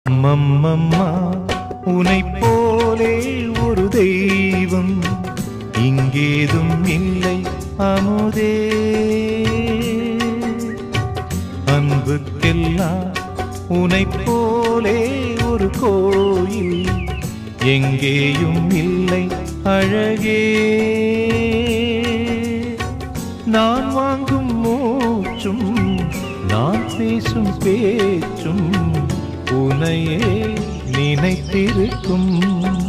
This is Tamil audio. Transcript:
அம்மம்மம்மா உனை போலே ஒரு தெய்வம் இங்கேதும் இல்லை அமுதே அன்புக்கெல்லாம் உனை போலே ஒரு கோயில் எங்கேயும் இல்லை அழகே நான் வாங்கும் மூச்சும் நான் பேசும் பேச்சும் உனையே நினைத்திருக்கும்